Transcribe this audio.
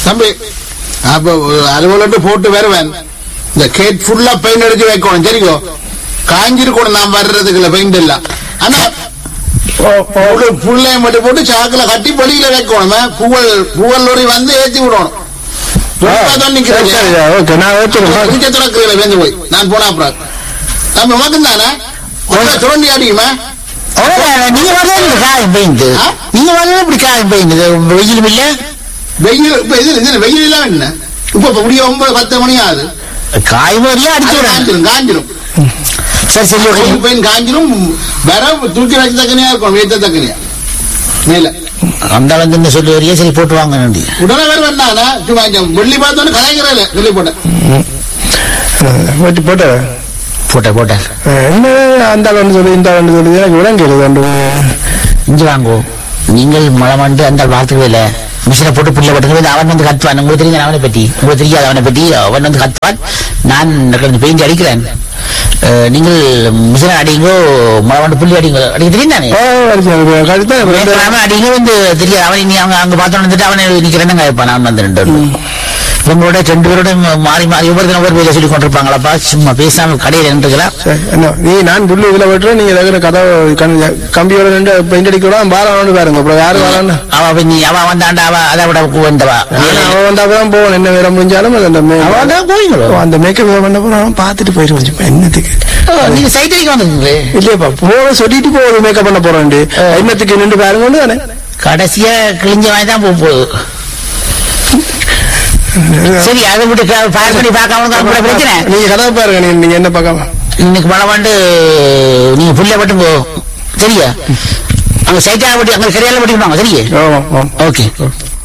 தம்பி அப்ப அலுவலட்டு போட்டு வருவேன் இந்த கேட் ஃபுல்லா பெயிண்ட் அடிச்சு வைக்கணும் சரிக்கோ காஞ்சிருக்கணும் நான் வர்றதுக்குள்ள பெயிண்ட் எல்லாம் ஆனா புள்ளைய மட்டும் போட்டு சாக்குல கட்டி வெளியில வைக்கணும் புகழ் புகழ் லோரி வந்து ஏத்தி விடணும் தான் நிக்கிறேன் சரி ஓகே நான் வச்சிருக்கேன் குடிக்க திறக்கிறதுல வேந்து போய் நான் போனா அப்புறம் தம்பி உனக்கு தானே சுரண்டி அடிக்குமா நீங்க வரல காயம் பெய்யுது ஆ? நீங்க வரல இப்படி காயம் பெய்யுது வெயிலும் இல்ல வெயில் இப்ப இது இது வெயில் எல்லாம் என்ன இப்ப இப்ப முடிய ஒன்பது பத்து மணி ஆகுது காயம் வரல அடிச்சு அது விடுறாங்க காஞ்சிரும் காஞ்சிரும் சரி சரி ஓகே வெயில் பெயின் காஞ்சிரும் வர தூக்கி வச்ச தக்கனியா இருக்கும் வீட்ட தக்கனியா மேல அந்த அளவுக்கு இந்த சொல்லி வரையே சரி போட்டு வாங்க நன்றி உடனே வேற வேண்டாம் சும்மா இங்க வெள்ளி பார்த்தோன்னு கலைஞரே சொல்லி போட்டேன் போட்டு போட்டு போட்ட போட்ட என்ன அந்த ஆள் சொல்லி இந்த ஆள் சொல்லி எனக்கு விளங்கிறது ரெண்டு இங்க வாங்கோ நீங்கள் மழை வந்து அந்த வார்த்தைகள் இல்ல மிஷினை போட்டு புள்ள போட்டு அவன் வந்து கத்துவான் உங்களுக்கு தெரியும் அவனை பற்றி உங்களுக்கு தெரியாது அவனை பற்றி அவன் வந்து கத்துவான் நான் கொஞ்சம் பெயிண்ட் அடிக்கிறேன் அஹ், நீங்கள் மிஷினை அடிங்கோ மழை வந்து புள்ளி அடிங்க அடிக்க தெரியும் தானே கழுத்தான் அவன் அடிங்க வந்து தெரியாது அவன் இனி அவங்க அங்க பார்த்தோன்னு வந்துட்டு அவனை நிக்கிறேன்னு கேட்பான் நான் வந்து ரெண்டு பேரும். இவங்களோட ரெண்டு பேரோட மாறி மாறி ஒவ்வொருத்தரும் ஒவ்வொரு வேலை சொல்லி கொண்டிருப்பாங்களாப்பா சும்மா பேசாம கடையில் நின்றுக்கலாம் சரி, என்ன நீ நான் புல்லு இதுல விட்டுறேன் நீங்க இருக்கிற கதவை கண்- கம்பியோட ரெண்டு பெயிண்ட் அடிக்க விட பாரம் பாருங்க அப்புறம் யாரு வரான்னு அவ அப்ப நீ அவ வந்தாண்டா அவ அதை விட வந்தவா ஆனா அவன் வந்தாதான் போகணும் என்ன வேலை முடிஞ்சாலும் அது அந்த மே- அவ வந்தா போவீங்களோ அந்த மேக்கப் பண்ண போறோம் பார்த்துட்டு போயிடுவோம் சும்மா என்னத்துக்கு ஓ, நீங்க சைட் அடிக்க வந்துருக்கீங்களே இல்லையாப்பா போக சொல்லிட்டு போகுது மேக்கப் பண்ண போறோம் என்னத்துக்கு நின்று பாருங்க தானே கடைசியா கிழிஞ்ச மாதிரி தான் போக போகுது சரி அதை விட்டு ஃபயர் பண்ணி பார்க்காம தான் கூட பிரச்சனை நீங்க கதவை பாருங்க நீங்க- நீங்க என்ன பார்க்காம இன்னைக்கு மழை வந்து நீங்க புள்ள மட்டும் போ சரியா அங்க சைட்டா பட்டி அங்க சரியால பட்டிருப்பாங்க சரியா ஆமா ஆமா ஓகே